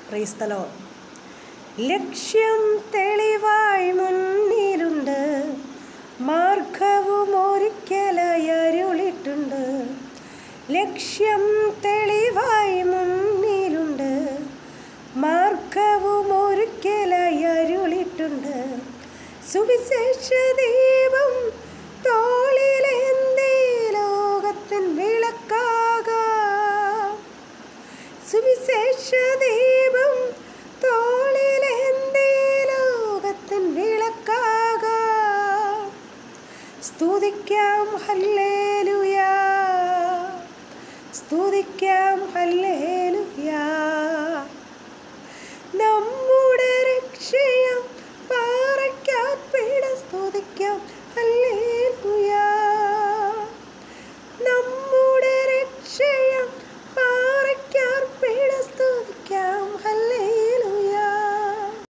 ക്രൈസ്തലോ ലക്ഷ്യം തെളിവായി മുന്നിലുണ്ട് മാർഗവും ഒരിക്കലായി അരുളിട്ടുണ്ട് ലക്ഷ്യം തെളിവായി മുന്നിലുണ്ട് മാർഗവും ഒരിക്കലായി അരുളിട്ടുണ്ട് സുവിശേഷ ദീപം തോളിലേന്തി ലോകത്തിൻ വിളക്കാകാം സുവിശേഷ ദീപം തോളിലേന്തി ലോകത്തിൻ വിളക്കാകാം സ്തുതിക്കാം ഹല്ലേലൂയാ സ്തുതിക്കാം ഹല്ലേലൂയാ